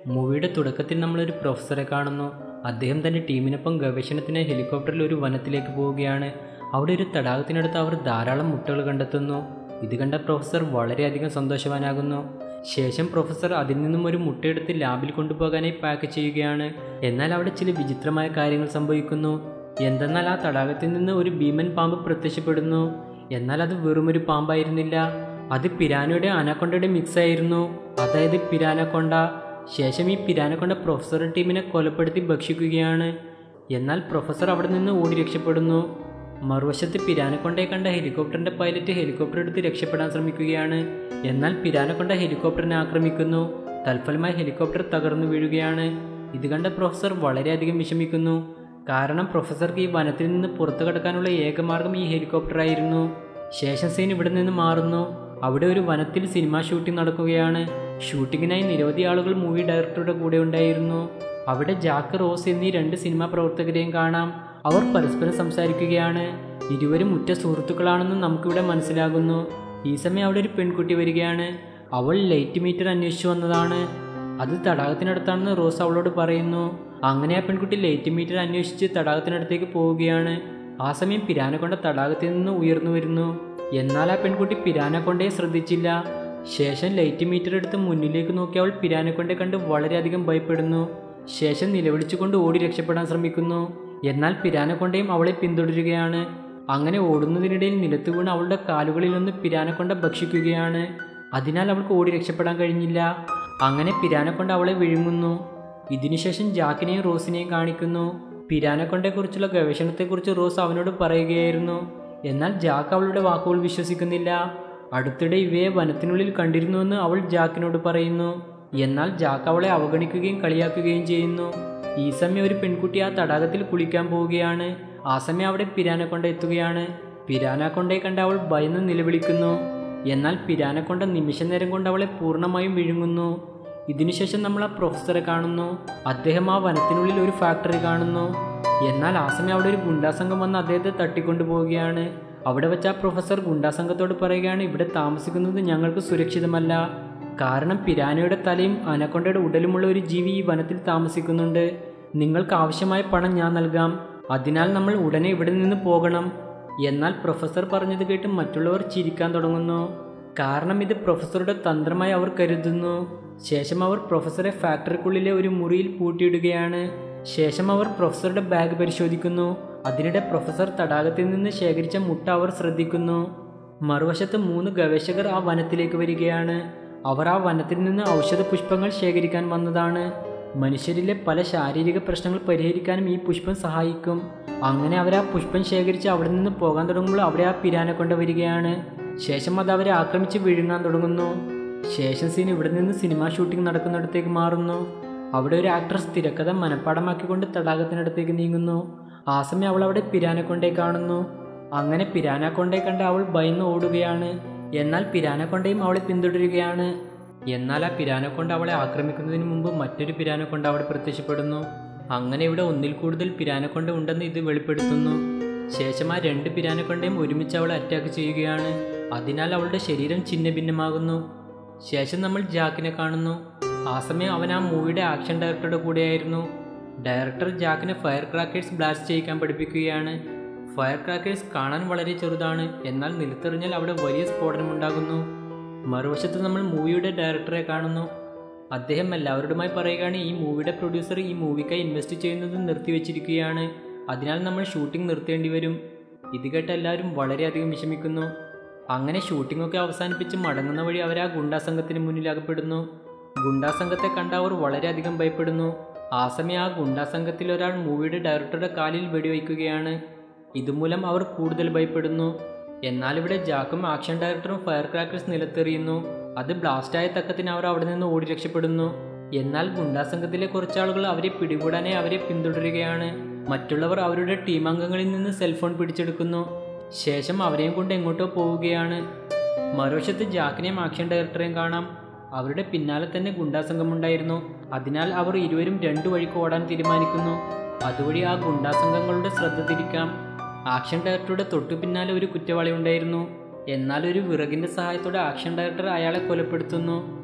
മൂവിയുടെ തുടക്കത്തിൽ നമ്മളൊരു പ്രൊഫസറെ കാണുന്നു അദ്ദേഹം തൻ്റെ ടീമിനൊപ്പം ഗവേഷണത്തിന് ഹെലികോപ്റ്ററിൽ ഒരു വനത്തിലേക്ക് പോവുകയാണ് അവിടെ ഒരു തടാകത്തിനടുത്ത് അവർ ധാരാളം മുട്ടകൾ കണ്ടെത്തുന്നു ഇത് കണ്ട പ്രൊഫസർ വളരെയധികം സന്തോഷവാനാകുന്നു ശേഷം പ്രൊഫസർ അതിൽ നിന്നും ഒരു മുട്ടയെടുത്ത് ലാബിൽ കൊണ്ടുപോകാനായി പാക്ക് ചെയ്യുകയാണ് എന്നാൽ അവിടെ ചില വിചിത്രമായ കാര്യങ്ങൾ സംഭവിക്കുന്നു എന്തെന്നാൽ ആ തടാകത്തിൽ നിന്ന് ഒരു ഭീമൻ പാമ്പ് പ്രത്യക്ഷപ്പെടുന്നു എന്നാൽ അത് വെറുമൊരു പാമ്പായിരുന്നില്ല അത് പിരാനയുടെ അനക്കൊണ്ടയുടെ മിക്സ് ആയിരുന്നു അതായത് പിരാനക്കൊണ്ട ശേഷം ഈ പിരാനക്കൊണ്ട പ്രൊഫസർ ടീമിനെ കൊലപ്പെടുത്തി ഭക്ഷിക്കുകയാണ് എന്നാൽ പ്രൊഫസർ അവിടെ നിന്ന് ഓടി രക്ഷപ്പെടുന്നു മറുവശത്ത് പിരാനക്കൊണ്ടയെ കണ്ട ഹെലികോപ്റ്ററിന്റെ പൈലറ്റ് ഹെലികോപ്റ്റർ എടുത്ത് രക്ഷപ്പെടാൻ ശ്രമിക്കുകയാണ് എന്നാൽ പിരാനക്കൊണ്ട ഹെലികോപ്റ്ററിനെ ആക്രമിക്കുന്നു തൽഫലമായി ഹെലികോപ്റ്റർ തകർന്നു വീഴുകയാണ് ഇത് കണ്ട പ്രൊഫസർ വളരെയധികം വിഷമിക്കുന്നു കാരണം പ്രൊഫസർക്ക് ഈ വനത്തിൽ നിന്ന് പുറത്തു കടക്കാനുള്ള ഏകമാർഗം ഈ ഹെലികോപ്റ്റർ ആയിരുന്നു ശേഷം സീൻ ഇവിടെ നിന്ന് മാറുന്നു അവിടെ ഒരു വനത്തിൽ സിനിമ ഷൂട്ടിംഗ് നടക്കുകയാണ് ഷൂട്ടിങ്ങിനായി നിരവധി ആളുകൾ മൂവി ഡയറക്ടറുടെ കൂടെ ഉണ്ടായിരുന്നു അവിടെ ജാക്ക് റോസ് എന്നീ രണ്ട് സിനിമാ പ്രവർത്തകരെയും കാണാം അവർ പരസ്പരം സംസാരിക്കുകയാണ് ഇരുവരും ഉറ്റ സുഹൃത്തുക്കളാണെന്ന് നമുക്കിവിടെ മനസ്സിലാകുന്നു ഈ സമയം അവിടെ ഒരു പെൺകുട്ടി വരികയാണ് അവൾ ലൈറ്റ് മീറ്റർ അന്വേഷിച്ചു വന്നതാണ് അത് തടാകത്തിനടുത്താണെന്ന് റോസ് അവളോട് പറയുന്നു അങ്ങനെ ആ പെൺകുട്ടി ലൈറ്റ് മീറ്റർ അന്വേഷിച്ച് തടാകത്തിനടുത്തേക്ക് പോവുകയാണ് ആ സമയം പിരാനക്കൊണ്ട തടാകത്തിൽ നിന്ന് ഉയർന്നു വരുന്നു എന്നാൽ ആ പെൺകുട്ടി പിരാനക്കൊണ്ടയെ ശ്രദ്ധിച്ചില്ല ശേഷം ലൈറ്റ് മീറ്റർ എടുത്ത് മുന്നിലേക്ക് നോക്കി അവൾ പിരാനക്കൊണ്ടയെ കണ്ട് വളരെയധികം ഭയപ്പെടുന്നു ശേഷം നിലവിളിച്ചുകൊണ്ട് ഓടി രക്ഷപ്പെടാൻ ശ്രമിക്കുന്നു എന്നാൽ പിരാനക്കൊണ്ടയും അവളെ പിന്തുടരുകയാണ് അങ്ങനെ ഓടുന്നതിനിടയിൽ നിലത്ത് വീണ് അവളുടെ കാലുകളിൽ നിന്ന് പിരാനക്കൊണ്ട ഭക്ഷിക്കുകയാണ് അതിനാൽ അവൾക്ക് ഓടി രക്ഷപ്പെടാൻ കഴിഞ്ഞില്ല അങ്ങനെ പിരാനക്കൊണ്ട അവളെ വിഴുങ്ങുന്നു ഇതിനുശേഷം ജാക്കിനെയും റോസിനെയും കാണിക്കുന്നു പിരാനക്കൊണ്ടയെക്കുറിച്ചുള്ള ഗവേഷണത്തെക്കുറിച്ച് റോസ് അവനോട് പറയുകയായിരുന്നു എന്നാൽ ജാക്ക് അവളുടെ വാക്കുകൾ വിശ്വസിക്കുന്നില്ല അടുത്തിടെ ഇവയെ വനത്തിനുള്ളിൽ കണ്ടിരുന്നുവെന്ന് അവൾ ജാക്കിനോട് പറയുന്നു എന്നാൽ ജാക്ക് അവളെ അവഗണിക്കുകയും കളിയാക്കുകയും ചെയ്യുന്നു ഈ സമയം ഒരു പെൺകുട്ടി ആ തടാകത്തിൽ കുളിക്കാൻ പോവുകയാണ് ആ സമയം അവിടെ പിരാനക്കൊണ്ട എത്തുകയാണ് പിരാനക്കൊണ്ടയെ കണ്ട് അവൾ ഭയന്ന് നിലവിളിക്കുന്നു എന്നാൽ പിരാനക്കൊണ്ട നിമിഷ നേരം കൊണ്ട് അവളെ പൂർണ്ണമായും വിഴുങ്ങുന്നു ഇതിനുശേഷം നമ്മൾ ആ പ്രൊഫസറെ കാണുന്നു അദ്ദേഹം ആ വനത്തിനുള്ളിൽ ഒരു ഫാക്ടറി കാണുന്നു എന്നാൽ ആ സമയം അവിടെ ഒരു ഗുണ്ടാസംഘം വന്ന് അദ്ദേഹത്തെ തട്ടിക്കൊണ്ടു പോവുകയാണ് അവിടെ വെച്ച് ആ പ്രൊഫസർ ഗുണ്ടാസംഘത്തോട് പറയുകയാണ് ഇവിടെ താമസിക്കുന്നത് ഞങ്ങൾക്ക് സുരക്ഷിതമല്ല കാരണം പിരാനയുടെ തലയും അനക്കൊണ്ടയുടെ ഉടലുമുള്ള ഒരു ജീവി ഈ വനത്തിൽ താമസിക്കുന്നുണ്ട് നിങ്ങൾക്ക് ആവശ്യമായ പണം ഞാൻ നൽകാം അതിനാൽ നമ്മൾ ഉടനെ ഇവിടെ നിന്ന് പോകണം എന്നാൽ പ്രൊഫസർ പറഞ്ഞത് കേട്ട് മറ്റുള്ളവർ ചിരിക്കാൻ തുടങ്ങുന്നു കാരണം ഇത് പ്രൊഫസറുടെ തന്ത്രമായി അവർ കരുതുന്നു ശേഷം അവർ പ്രൊഫസറെ ഫാക്ടറിക്കുള്ളിലെ ഒരു മുറിയിൽ പൂട്ടിയിടുകയാണ് ശേഷം അവർ പ്രൊഫസറുടെ ബാഗ് പരിശോധിക്കുന്നു അതിനിടെ പ്രൊഫസർ തടാകത്തിൽ നിന്ന് ശേഖരിച്ച മുട്ട അവർ ശ്രദ്ധിക്കുന്നു മറുവശത്ത് മൂന്ന് ഗവേഷകർ ആ വനത്തിലേക്ക് വരികയാണ് അവർ ആ വനത്തിൽ നിന്ന് ഔഷധ പുഷ്പങ്ങൾ ശേഖരിക്കാൻ വന്നതാണ് മനുഷ്യരിലെ പല ശാരീരിക പ്രശ്നങ്ങൾ പരിഹരിക്കാനും ഈ പുഷ്പം സഹായിക്കും അങ്ങനെ അവർ ആ പുഷ്പം ശേഖരിച്ച് അവിടെ നിന്ന് പോകാൻ തുടങ്ങുമ്പോൾ അവിടെ ആ പിരാനെ കൊണ്ട് വരികയാണ് ശേഷം അത് അവരെ ആക്രമിച്ച് വിഴുങ്ങാൻ തുടങ്ങുന്നു ശേഷം സീൻ ഇവിടെ നിന്ന് സിനിമാ ഷൂട്ടിംഗ് നടക്കുന്നിടത്തേക്ക് മാറുന്നു അവിടെ ഒരു ആക്ട്രസ് തിരക്കഥ മനഃപ്പാടമാക്കിക്കൊണ്ട് തടാകത്തിനടുത്തേക്ക് നീങ്ങുന്നു ആ സമയം അവൾ അവിടെ പിരാനക്കൊണ്ടേ കാണുന്നു അങ്ങനെ പിരാനക്കൊണ്ടേ കണ്ട് അവൾ ഭയന്ന് ഓടുകയാണ് എന്നാൽ പിരാനക്കൊണ്ടയും അവളെ പിന്തുടരുകയാണ് എന്നാൽ ആ പിരാനക്കൊണ്ട അവളെ ആക്രമിക്കുന്നതിന് മുമ്പ് മറ്റൊരു പിരാനക്കൊണ്ട അവിടെ പ്രത്യക്ഷപ്പെടുന്നു അങ്ങനെ ഇവിടെ ഒന്നിൽ കൂടുതൽ പിരാനക്കൊണ്ട ഉണ്ടെന്ന് ഇത് വെളിപ്പെടുത്തുന്നു ശേഷം ആ രണ്ട് പിരാനക്കൊണ്ടയും ഒരുമിച്ച് അവളെ അറ്റാക്ക് ചെയ്യുകയാണ് അതിനാൽ അവളുടെ ശരീരം ഛിന്ന ഭിന്നമാകുന്നു ശേഷം നമ്മൾ ജാക്കിനെ കാണുന്നു ആ സമയം അവൻ ആ മൂവിയുടെ ആക്ഷൻ ഡയറക്ടറുടെ കൂടെയായിരുന്നു ഡയറക്ടർ ജാക്കിനെ ഫയർ ക്രാക്കേഴ്സ് ബ്ലാസ്റ്റ് ചെയ്യിക്കാൻ പഠിപ്പിക്കുകയാണ് ഫയർ ക്രാക്കേഴ്സ് കാണാൻ വളരെ ചെറുതാണ് എന്നാൽ നിലത്തെറിഞ്ഞാൽ അവിടെ വലിയ സ്ഫോടനമുണ്ടാകുന്നു മറുവശത്ത് നമ്മൾ മൂവിയുടെ ഡയറക്ടറെ കാണുന്നു അദ്ദേഹം എല്ലാവരോടുമായി പറയുകയാണ് ഈ മൂവിയുടെ പ്രൊഡ്യൂസർ ഈ മൂവിക്കായി ഇൻവെസ്റ്റ് ചെയ്യുന്നത് നിർത്തിവെച്ചിരിക്കുകയാണ് അതിനാൽ നമ്മൾ ഷൂട്ടിംഗ് നിർത്തേണ്ടി വരും ഇത് കേട്ട് എല്ലാവരും വളരെയധികം വിഷമിക്കുന്നു അങ്ങനെ ഷൂട്ടിംഗ് ഒക്കെ അവസാനിപ്പിച്ച് മടങ്ങുന്ന വഴി അവർ ആ ഗുണ്ടാസംഘത്തിന് മുന്നിൽ അകപ്പെടുന്നു ഗുണ്ടാസംഘത്തെ കണ്ട അവർ വളരെയധികം ഭയപ്പെടുന്നു ആ സമയം ആ ഗുണ്ടാസംഘത്തിൽ ഒരാൾ മൂവിയുടെ ഡയറക്ടറുടെ കാലിൽ വെടിവയ്ക്കുകയാണ് ഇതുമൂലം അവർ കൂടുതൽ ഭയപ്പെടുന്നു എന്നാൽ ഇവിടെ ജാക്കും ആക്ഷൻ ഡയറക്ടറും ഫയർ ക്രാക്കേഴ്സ് നിലത്തെറിയുന്നു അത് ബ്ലാസ്റ്റായ തക്കത്തിന് അവർ അവിടെ നിന്ന് ഓടി രക്ഷപ്പെടുന്നു എന്നാൽ ഗുണ്ടാസംഘത്തിലെ കുറച്ചാളുകൾ അവരെ പിടികൂടാനായി അവരെ പിന്തുടരുകയാണ് മറ്റുള്ളവർ അവരുടെ ടീം അംഗങ്ങളിൽ നിന്ന് സെൽഫോൺ പിടിച്ചെടുക്കുന്നു ശേഷം അവരെയും കൊണ്ട് എങ്ങോട്ടോ പോവുകയാണ് മറുവശത്ത് ജാക്കിനെയും ആക്ഷൻ ഡയറക്ടറെയും കാണാം അവരുടെ പിന്നാലെ തന്നെ ഗുണ്ടാസംഘമുണ്ടായിരുന്നു അതിനാൽ അവർ ഇരുവരും രണ്ടു വഴിക്ക് ഓടാൻ തീരുമാനിക്കുന്നു അതുവഴി ആ ഗുണ്ടാസംഘങ്ങളുടെ ശ്രദ്ധ തിരിക്കാം ആക്ഷൻ ഡയറക്ടറുടെ തൊട്ടു പിന്നാലെ ഒരു കുറ്റവാളി ഉണ്ടായിരുന്നു എന്നാൽ ഒരു വിറകിന്റെ സഹായത്തോടെ ആക്ഷൻ ഡയറക്ടർ അയാളെ കൊലപ്പെടുത്തുന്നു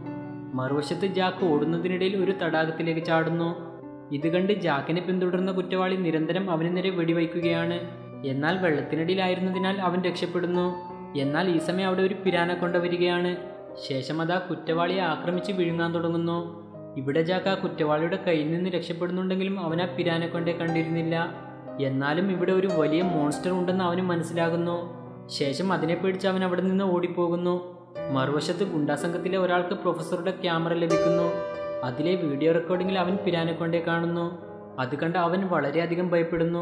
മറുവശത്ത് ജാക്ക് ഓടുന്നതിനിടയിൽ ഒരു തടാകത്തിലേക്ക് ചാടുന്നു ഇത് കണ്ട് ജാക്കിനെ പിന്തുടർന്ന കുറ്റവാളി നിരന്തരം അവന് നേരെ വെടിവയ്ക്കുകയാണ് എന്നാൽ വെള്ളത്തിനടിയിലായിരുന്നതിനാൽ അവൻ രക്ഷപ്പെടുന്നു എന്നാൽ ഈ സമയം അവിടെ ഒരു പിരാന കൊണ്ടുവരികയാണ് ശേഷം അത് ആ കുറ്റവാളിയെ ആക്രമിച്ച് വിഴുങ്ങാൻ തുടങ്ങുന്നു ഇവിടെ ജാക്ക് ആ കുറ്റവാളിയുടെ കയ്യിൽ നിന്ന് രക്ഷപ്പെടുന്നുണ്ടെങ്കിലും അവൻ ആ പിരാനെ കൊണ്ടേ കണ്ടിരുന്നില്ല എന്നാലും ഇവിടെ ഒരു വലിയ മോൺസ്റ്റർ ഉണ്ടെന്ന് അവന് മനസ്സിലാകുന്നു ശേഷം അതിനെ പേടിച്ച് അവൻ അവിടെ നിന്ന് ഓടിപ്പോകുന്നു മറുവശത്ത് ഗുണ്ടാസംഘത്തിലെ ഒരാൾക്ക് പ്രൊഫസറുടെ ക്യാമറ ലഭിക്കുന്നു അതിലെ വീഡിയോ റെക്കോർഡിങ്ങിൽ അവൻ പിരാനെ കൊണ്ടേ കാണുന്നു അത് കണ്ട് അവൻ വളരെയധികം ഭയപ്പെടുന്നു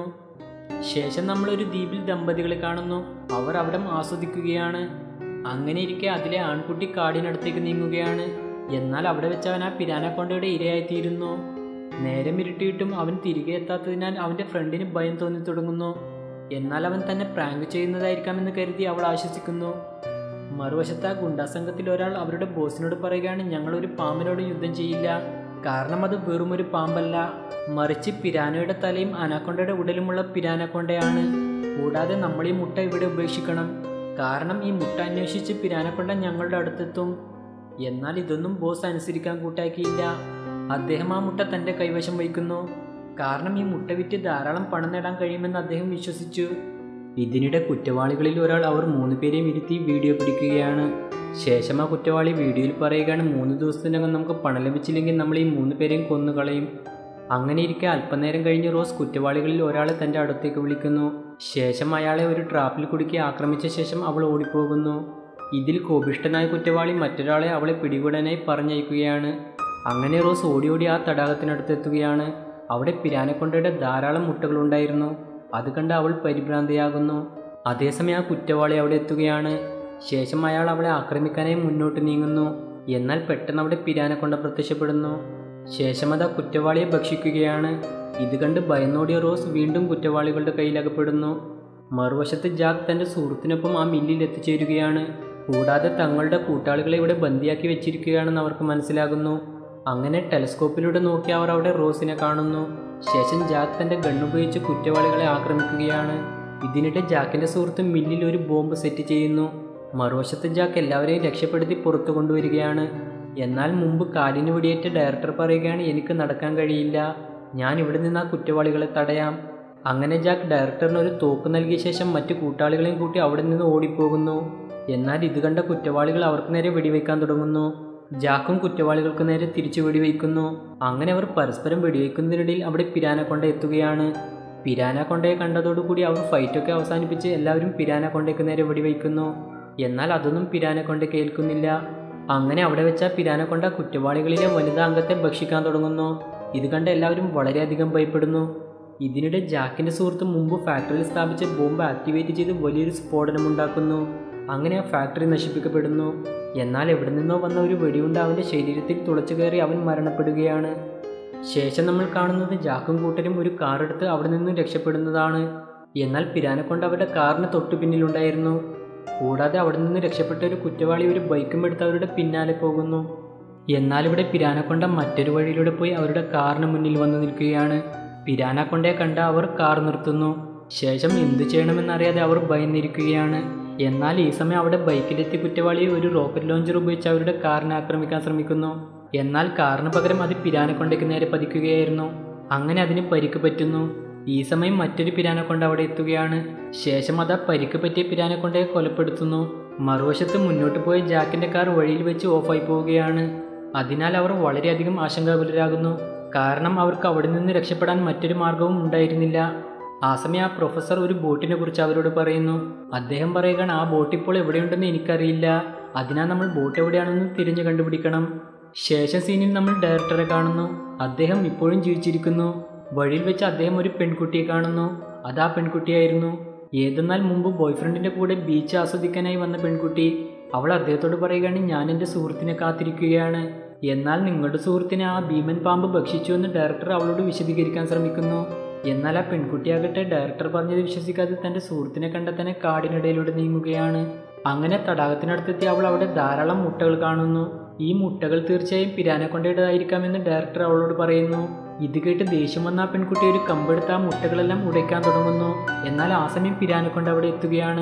ശേഷം നമ്മളൊരു ദ്വീപിൽ ദമ്പതികളെ കാണുന്നു അവർ അവിടെ ആസ്വദിക്കുകയാണ് അങ്ങനെ ഇരിക്കെ അതിലെ ആൺകുട്ടി കാടിനടുത്തേക്ക് നീങ്ങുകയാണ് എന്നാൽ അവിടെ വെച്ച് അവൻ ആ പിരാനക്കൊണ്ടയുടെ ഇരയായിത്തീരുന്നു നേരം ഇരുട്ടിയിട്ടും അവൻ തിരികെ എത്താത്തതിനാൽ അവൻ്റെ ഫ്രണ്ടിന് ഭയം തോന്നി തുടങ്ങുന്നു എന്നാൽ അവൻ തന്നെ പ്രാങ്ക് ചെയ്യുന്നതായിരിക്കാമെന്ന് കരുതി അവൾ ആശ്വസിക്കുന്നു മറുവശത്ത് ആ ഗുണ്ടാസംഘത്തിൽ ഒരാൾ അവരുടെ ബോസിനോട് പറയുകയാണ് ഞങ്ങൾ ഒരു പാമ്പിനോട് യുദ്ധം ചെയ്യില്ല കാരണം അത് വെറും ഒരു പാമ്പല്ല മറിച്ച് പിരാനയുടെ തലയും അനാക്കൊണ്ടയുടെ ഉടലുമുള്ള പിരാനക്കൊണ്ടയാണ് കൂടാതെ നമ്മൾ ഈ മുട്ട ഇവിടെ ഉപേക്ഷിക്കണം കാരണം ഈ മുട്ട അന്വേഷിച്ച് പിരാനക്കൊണ്ട ഞങ്ങളുടെ അടുത്തെത്തും എന്നാൽ ഇതൊന്നും ബോസ് അനുസരിക്കാൻ കൂട്ടാക്കിയില്ല അദ്ദേഹം ആ മുട്ട തൻ്റെ കൈവശം വയ്ക്കുന്നു കാരണം ഈ മുട്ട വിറ്റ് ധാരാളം പണം നേടാൻ കഴിയുമെന്ന് അദ്ദേഹം വിശ്വസിച്ചു ഇതിനിടെ കുറ്റവാളികളിൽ ഒരാൾ അവർ മൂന്ന് പേരെയും ഇരുത്തി വീഡിയോ പിടിക്കുകയാണ് ശേഷം ആ കുറ്റവാളി വീഡിയോയിൽ പറയുകയാണ് മൂന്ന് ദിവസത്തിനകം നമുക്ക് പണം ലഭിച്ചില്ലെങ്കിൽ നമ്മൾ ഈ മൂന്ന് പേരെയും കൊന്നുകളയും അങ്ങനെ ഇരിക്കെ അല്പനേരം കഴിഞ്ഞ് റോസ് കുറ്റവാളികളിൽ ഒരാളെ തൻ്റെ അടുത്തേക്ക് വിളിക്കുന്നു ശേഷം അയാളെ ഒരു ട്രാപ്പിൽ കുടുക്കി ആക്രമിച്ച ശേഷം അവൾ ഓടിപ്പോകുന്നു ഇതിൽ കോപിഷ്ടനായ കുറ്റവാളി മറ്റൊരാളെ അവളെ പിടികൂടാനായി പറഞ്ഞയക്കുകയാണ് അങ്ങനെ റോസ് ഓടി ഓടി ആ തടാകത്തിനടുത്തെത്തുകയാണ് അവിടെ പിരാനക്കൊണ്ടയുടെ ധാരാളം മുട്ടകളുണ്ടായിരുന്നു അത് കണ്ട് അവൾ പരിഭ്രാന്തയാകുന്നു അതേസമയം ആ കുറ്റവാളി അവിടെ എത്തുകയാണ് ശേഷം അയാൾ അവളെ ആക്രമിക്കാനായി മുന്നോട്ട് നീങ്ങുന്നു എന്നാൽ പെട്ടെന്ന് അവിടെ പിരാനക്കൊണ്ട പ്രത്യക്ഷപ്പെടുന്നു ശേഷം അത് ആ കുറ്റവാളിയെ ഭക്ഷിക്കുകയാണ് ഇത് കണ്ട് ഭയന്നോടിയ റോസ് വീണ്ടും കുറ്റവാളികളുടെ കയ്യിലകപ്പെടുന്നു മറുവശത്ത് ജാക്ക് തൻ്റെ സുഹൃത്തിനൊപ്പം ആ മില്ലിൽ എത്തിച്ചേരുകയാണ് കൂടാതെ തങ്ങളുടെ കൂട്ടാളികളെ ഇവിടെ ബന്ദിയാക്കി വെച്ചിരിക്കുകയാണെന്ന് അവർക്ക് മനസ്സിലാകുന്നു അങ്ങനെ ടെലസ്കോപ്പിലൂടെ നോക്കി അവർ അവിടെ റോസിനെ കാണുന്നു ശേഷം ജാക്ക് തൻ്റെ ഗണ്ണുപയോഗിച്ച് കുറ്റവാളികളെ ആക്രമിക്കുകയാണ് ഇതിനിടെ ജാക്കിൻ്റെ സുഹൃത്ത് മില്ലിൽ ഒരു ബോംബ് സെറ്റ് ചെയ്യുന്നു മറുവശത്ത് ജാക്ക് എല്ലാവരെയും രക്ഷപ്പെടുത്തി പുറത്തു കൊണ്ടുവരികയാണ് എന്നാൽ മുമ്പ് കാലിന് വെടിയേറ്റ ഡയറക്ടർ പറയുകയാണ് എനിക്ക് നടക്കാൻ കഴിയില്ല ഞാൻ ഇവിടെ നിന്ന് ആ കുറ്റവാളികളെ തടയാം അങ്ങനെ ജാക്ക് ഡയറക്ടറിന് ഒരു തോക്ക് നൽകിയ ശേഷം മറ്റു കൂട്ടാളികളെയും കൂട്ടി അവിടെ നിന്ന് ഓടിപ്പോകുന്നു എന്നാൽ ഇത് കണ്ട കുറ്റവാളികൾ അവർക്ക് നേരെ വെടിവെക്കാൻ തുടങ്ങുന്നു ജാക്കും കുറ്റവാളികൾക്ക് നേരെ തിരിച്ചു വെടിവെക്കുന്നു അങ്ങനെ അവർ പരസ്പരം വെടിവെക്കുന്നതിനിടയിൽ അവിടെ പിരാന കൊണ്ട എത്തുകയാണ് പിരാന കൊണ്ടയെ കണ്ടതോടുകൂടി അവർ ഫൈറ്റൊക്കെ അവസാനിപ്പിച്ച് എല്ലാവരും പിരാന കൊണ്ടയ്ക്ക് നേരെ വെടിവെക്കുന്നു എന്നാൽ അതൊന്നും പിരാന കൊണ്ട് കേൾക്കുന്നില്ല അങ്ങനെ അവിടെ വെച്ച പിരാന കൊണ്ട കുറ്റവാളികളിലെ വനിതാ അംഗത്തെ ഭക്ഷിക്കാൻ തുടങ്ങുന്നു ഇത് കണ്ട് എല്ലാവരും വളരെയധികം ഭയപ്പെടുന്നു ഇതിനിടെ ജാക്കിന്റെ സുഹൃത്ത് മുമ്പ് ഫാക്ടറിയിൽ സ്ഥാപിച്ച ബോംബ് ആക്ടിവേറ്റ് ചെയ്ത് വലിയൊരു സ്ഫോടനമുണ്ടാക്കുന്നു അങ്ങനെ ആ ഫാക്ടറി നശിപ്പിക്കപ്പെടുന്നു എന്നാൽ എവിടെ നിന്നോ വന്ന ഒരു വെടിയുണ്ട അവൻ്റെ ശരീരത്തിൽ തുളച്ചു കയറി അവൻ മരണപ്പെടുകയാണ് ശേഷം നമ്മൾ കാണുന്നത് ജാക്കും കൂട്ടരും ഒരു കാർ എടുത്ത് അവിടെ നിന്നും രക്ഷപ്പെടുന്നതാണ് എന്നാൽ പിരാനെ കൊണ്ട് അവരുടെ കാറിന് തൊട്ടു പിന്നിലുണ്ടായിരുന്നു കൂടാതെ അവിടെ നിന്ന് രക്ഷപ്പെട്ട ഒരു കുറ്റവാളി ഒരു ബൈക്കും എടുത്ത് അവരുടെ പിന്നാലെ പോകുന്നു എന്നാൽ ഇവിടെ പിരാനക്കൊണ്ട മറ്റൊരു വഴിയിലൂടെ പോയി അവരുടെ കാറിന് മുന്നിൽ വന്നു നിൽക്കുകയാണ് പിരാനക്കൊണ്ടയെ കണ്ട അവർ കാർ നിർത്തുന്നു ശേഷം എന്തു ചെയ്യണമെന്നറിയാതെ അവർ ഭയന്നിരിക്കുകയാണ് എന്നാൽ ഈ സമയം അവിടെ ബൈക്കിലെത്തിയ കുറ്റവാളി ഒരു റോക്കറ്റ് ലോഞ്ചർ ഉപയോഗിച്ച് അവരുടെ കാറിനെ ആക്രമിക്കാൻ ശ്രമിക്കുന്നു എന്നാൽ കാറിന് പകരം അത് പിരാനക്കൊണ്ടയ്ക്ക് നേരെ പതിക്കുകയായിരുന്നു അങ്ങനെ അതിന് പരിക്ക് പറ്റുന്നു ഈ സമയം മറ്റൊരു പിരാനക്കൊണ്ട അവിടെ എത്തുകയാണ് ശേഷം അത് ആ പരിക്ക് പറ്റിയ പിരാനക്കൊണ്ടയെ കൊലപ്പെടുത്തുന്നു മറുവശത്ത് മുന്നോട്ട് പോയ ജാക്കിന്റെ കാർ വഴിയിൽ വെച്ച് ഓഫായി പോവുകയാണ് അതിനാൽ അവർ വളരെയധികം ആശങ്കാകുലരാകുന്നു കാരണം അവർക്ക് അവിടെ നിന്ന് രക്ഷപ്പെടാൻ മറ്റൊരു മാർഗവും ഉണ്ടായിരുന്നില്ല ആ സമയം ആ പ്രൊഫസർ ഒരു ബോട്ടിനെ കുറിച്ച് അവരോട് പറയുന്നു അദ്ദേഹം പറയുകയാണ് ആ ബോട്ട് ഇപ്പോൾ എവിടെയുണ്ടെന്ന് എനിക്കറിയില്ല അതിനാൽ നമ്മൾ ബോട്ട് എവിടെയാണെന്ന് തിരിഞ്ഞു കണ്ടുപിടിക്കണം ശേഷം സീനിൽ നമ്മൾ ഡയറക്ടറെ കാണുന്നു അദ്ദേഹം ഇപ്പോഴും ജീവിച്ചിരിക്കുന്നു വഴിയിൽ വെച്ച് അദ്ദേഹം ഒരു പെൺകുട്ടിയെ കാണുന്നു അത് ആ പെൺകുട്ടിയായിരുന്നു ഏതെന്നാൽ മുമ്പ് ബോയ്ഫ്രണ്ടിന്റെ കൂടെ ബീച്ച് ആസ്വദിക്കാനായി വന്ന പെൺകുട്ടി അവൾ അദ്ദേഹത്തോട് പറയുകയാണ് ഞാൻ എൻ്റെ സുഹൃത്തിനെ കാത്തിരിക്കുകയാണ് എന്നാൽ നിങ്ങളുടെ സുഹൃത്തിനെ ആ ഭീമൻ പാമ്പ് ഭക്ഷിച്ചു എന്ന് ഡയറക്ടർ അവളോട് വിശദീകരിക്കാൻ ശ്രമിക്കുന്നു എന്നാൽ ആ പെൺകുട്ടിയാകട്ടെ ഡയറക്ടർ പറഞ്ഞത് വിശ്വസിക്കാതെ തൻ്റെ സുഹൃത്തിനെ കണ്ടെത്താൻ കാടിനിടയിലൂടെ നീങ്ങുകയാണ് അങ്ങനെ തടാകത്തിനടുത്തെത്തി അവൾ അവിടെ ധാരാളം മുട്ടകൾ കാണുന്നു ഈ മുട്ടകൾ തീർച്ചയായും പിരാനെ കൊണ്ടേതായിരിക്കാമെന്ന് ഡയറക്ടർ അവളോട് പറയുന്നു ഇത് കേട്ട് ദേഷ്യം വന്ന ആ പെൺകുട്ടി ഒരു കമ്പെടുത്ത് ആ മുട്ടകളെല്ലാം ഉടയ്ക്കാൻ തുടങ്ങുന്നു എന്നാൽ ആ സമയം പിരാനെ കൊണ്ട് അവിടെ എത്തുകയാണ്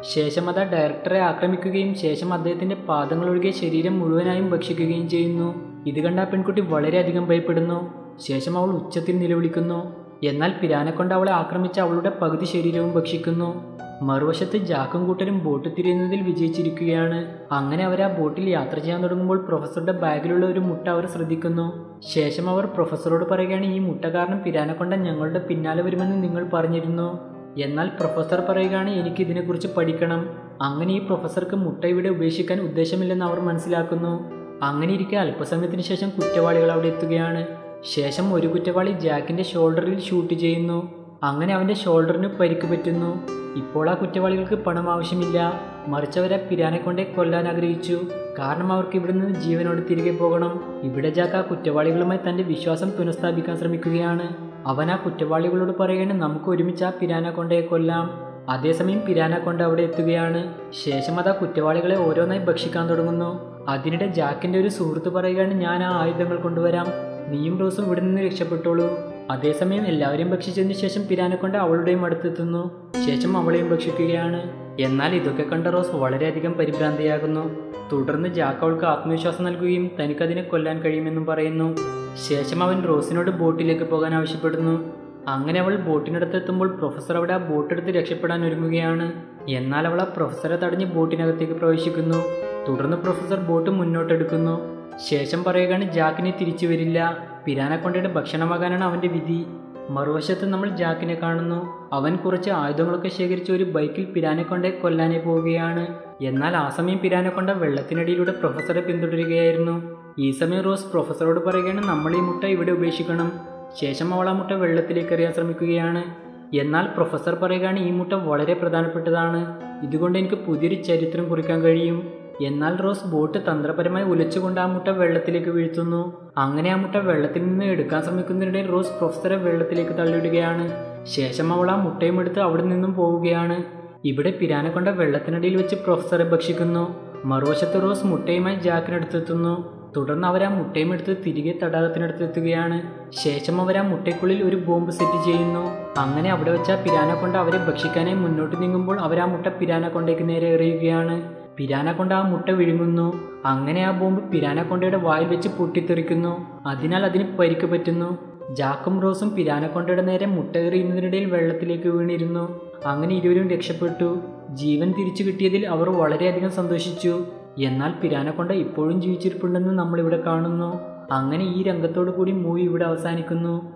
ശേഷം അത് ആ ഡയറക്ടറെ ആക്രമിക്കുകയും ശേഷം അദ്ദേഹത്തിന്റെ പാദങ്ങളൊഴികെ ശരീരം മുഴുവനായും ഭക്ഷിക്കുകയും ചെയ്യുന്നു ഇത് കണ്ട ആ പെൺകുട്ടി വളരെയധികം ഭയപ്പെടുന്നു ശേഷം അവൾ ഉച്ചത്തിൽ നിലവിളിക്കുന്നു എന്നാൽ പിരാനെ കൊണ്ട് അവളെ ആക്രമിച്ച അവളുടെ പകുതി ശരീരവും ഭക്ഷിക്കുന്നു മറുവശത്ത് ജാക്കും കൂട്ടരും ബോട്ട് തിരിയുന്നതിൽ വിജയിച്ചിരിക്കുകയാണ് അങ്ങനെ അവർ ആ ബോട്ടിൽ യാത്ര ചെയ്യാൻ തുടങ്ങുമ്പോൾ പ്രൊഫസറുടെ ബാഗിലുള്ള ഒരു മുട്ട അവർ ശ്രദ്ധിക്കുന്നു ശേഷം അവർ പ്രൊഫസറോട് പറയുകയാണ് ഈ മുട്ട കാരണം പിരാനെ കൊണ്ട് ഞങ്ങളുടെ പിന്നാലെ വരുമെന്ന് നിങ്ങൾ പറഞ്ഞിരുന്നു എന്നാൽ പ്രൊഫസർ പറയുകയാണ് എനിക്ക് ഇതിനെക്കുറിച്ച് പഠിക്കണം അങ്ങനെ ഈ പ്രൊഫസർക്ക് മുട്ട ഇവിടെ ഉപേക്ഷിക്കാൻ ഉദ്ദേശമില്ലെന്ന് അവർ മനസ്സിലാക്കുന്നു അങ്ങനെ ഇരിക്കെ അല്പസമയത്തിന് ശേഷം കുറ്റവാളികൾ അവിടെ എത്തുകയാണ് ശേഷം ഒരു കുറ്റവാളി ജാക്കിന്റെ ഷോൾഡറിൽ ഷൂട്ട് ചെയ്യുന്നു അങ്ങനെ അവന്റെ ഷോൾഡറിന് പരിക്ക് പറ്റുന്നു ഇപ്പോൾ ആ കുറ്റവാളികൾക്ക് പണം ആവശ്യമില്ല മറിച്ച് അവരെ പിരാനെ കൊണ്ടേ കൊല്ലാൻ ആഗ്രഹിച്ചു കാരണം അവർക്ക് ഇവിടെ നിന്ന് ജീവനോട് തിരികെ പോകണം ഇവിടെ ജാക്ക് ആ കുറ്റവാളികളുമായി തന്റെ വിശ്വാസം പുനഃസ്ഥാപിക്കാൻ ശ്രമിക്കുകയാണ് അവൻ ആ കുറ്റവാളികളോട് പറയുകയാണ് നമുക്ക് ഒരുമിച്ച് ആ പിരാന കൊണ്ടേ കൊല്ലാം അതേസമയം പിരാന കൊണ്ട് അവിടെ എത്തുകയാണ് ശേഷം അത് ആ കുറ്റവാളികളെ ഓരോന്നായി ഭക്ഷിക്കാൻ തുടങ്ങുന്നു അതിനിടെ ജാക്കിന്റെ ഒരു സുഹൃത്ത് പറയുകയാണ് ഞാൻ ആ ആയുധങ്ങൾ കൊണ്ടുവരാം നീയും റോസും ഇവിടെ നിന്ന് രക്ഷപ്പെട്ടോളൂ അതേസമയം എല്ലാവരെയും ഭക്ഷിച്ചതിന് ശേഷം പിരാനെ കൊണ്ട് അവളുടെയും അടുത്തെത്തുന്നു ശേഷം അവളെയും ഭക്ഷിക്കുകയാണ് എന്നാൽ ഇതൊക്കെ കണ്ട റോസ് വളരെയധികം പരിഭ്രാന്തിയാകുന്നു തുടർന്ന് ജാക്ക് അവൾക്ക് ആത്മവിശ്വാസം നൽകുകയും തനിക്കതിനെ കൊല്ലാൻ കഴിയുമെന്നും പറയുന്നു ശേഷം അവൻ റോസിനോട് ബോട്ടിലേക്ക് പോകാൻ ആവശ്യപ്പെടുന്നു അങ്ങനെ അവൾ ബോട്ടിനടുത്തെത്തുമ്പോൾ പ്രൊഫസർ അവിടെ ആ ബോട്ടെടുത്ത് രക്ഷപ്പെടാൻ ഒരുങ്ങുകയാണ് എന്നാൽ അവൾ ആ പ്രൊഫസറെ തടഞ്ഞ് ബോട്ടിനകത്തേക്ക് പ്രവേശിക്കുന്നു തുടർന്ന് പ്രൊഫസർ ബോട്ട് മുന്നോട്ടെടുക്കുന്നു ശേഷം പറയുകയാണ് ജാക്കിനെ തിരിച്ചു വരില്ല പിരാനെ കൊണ്ടയുടെ ഭക്ഷണമാകാനാണ് അവന്റെ വിധി മറുവശത്ത് നമ്മൾ ജാക്കിനെ കാണുന്നു അവൻ കുറച്ച് ആയുധങ്ങളൊക്കെ ശേഖരിച്ച് ഒരു ബൈക്കിൽ പിരാനെ കൊണ്ടേ കൊല്ലാനെ പോവുകയാണ് എന്നാൽ ആ സമയം പിരാനെ കൊണ്ട വെള്ളത്തിനടിയിലൂടെ പ്രൊഫസറെ പിന്തുടരുകയായിരുന്നു ഈ സമയം റോസ് പ്രൊഫസറോട് പറയുകയാണ് നമ്മൾ ഈ മുട്ട ഇവിടെ ഉപേക്ഷിക്കണം ശേഷം അവൾ ആ മുട്ട വെള്ളത്തിലേക്ക് എറിയാൻ ശ്രമിക്കുകയാണ് എന്നാൽ പ്രൊഫസർ പറയുകയാണ് ഈ മുട്ട വളരെ പ്രധാനപ്പെട്ടതാണ് ഇതുകൊണ്ട് എനിക്ക് പുതിയൊരു ചരിത്രം കുറിക്കാൻ കഴിയും എന്നാൽ റോസ് ബോട്ട് തന്ത്രപരമായി ഉലച്ചുകൊണ്ട് ആ മുട്ട വെള്ളത്തിലേക്ക് വീഴ്ത്തുന്നു അങ്ങനെ ആ മുട്ട വെള്ളത്തിൽ നിന്ന് എടുക്കാൻ ശ്രമിക്കുന്നതിനിടയിൽ റോസ് പ്രൊഫസറെ വെള്ളത്തിലേക്ക് തള്ളിയിടുകയാണ് ശേഷം അവൾ ആ മുട്ടയും എടുത്ത് അവിടെ നിന്നും പോവുകയാണ് ഇവിടെ പിരാനെ കൊണ്ട വെള്ളത്തിനടിയിൽ വെച്ച് പ്രൊഫസറെ ഭക്ഷിക്കുന്നു മറുവശത്ത് റോസ് മുട്ടയുമായി ജാക്കിനടുത്തെത്തുന്നു തുടർന്ന് അവർ ആ മുട്ടയും എടുത്ത് തിരികെ തടാകത്തിനടുത്ത് എത്തുകയാണ് ശേഷം അവർ ആ മുട്ടയ്ക്കുള്ളിൽ ഒരു ബോംബ് സെറ്റ് ചെയ്യുന്നു അങ്ങനെ അവിടെ വെച്ച പിരാന കൊണ്ട് അവരെ ഭക്ഷിക്കാനായി മുന്നോട്ട് നീങ്ങുമ്പോൾ അവർ ആ മുട്ട പിരാന കൊണ്ടേക്ക് നേരെ എറിയുകയാണ് പിരാന കൊണ്ട് ആ മുട്ട വിഴുങ്ങുന്നു അങ്ങനെ ആ ബോംബ് പിരാന കൊണ്ടയുടെ വായിൽ വെച്ച് പൊട്ടിത്തെറിക്കുന്നു അതിനാൽ അതിന് പരിക്ക് പറ്റുന്നു ജാക്കും റോസും പിരാന കൊണ്ടയുടെ നേരെ മുട്ട എറിയുന്നതിനിടയിൽ വെള്ളത്തിലേക്ക് വീണിരുന്നു അങ്ങനെ ഇരുവരും രക്ഷപ്പെട്ടു ജീവൻ തിരിച്ചു കിട്ടിയതിൽ അവർ വളരെയധികം സന്തോഷിച്ചു എന്നാൽ പിരാന കൊണ്ട ഇപ്പോഴും ജീവിച്ചിരിപ്പുണ്ടെന്ന് നമ്മളിവിടെ കാണുന്നു അങ്ങനെ ഈ രംഗത്തോടു കൂടി മൂവി ഇവിടെ അവസാനിക്കുന്നു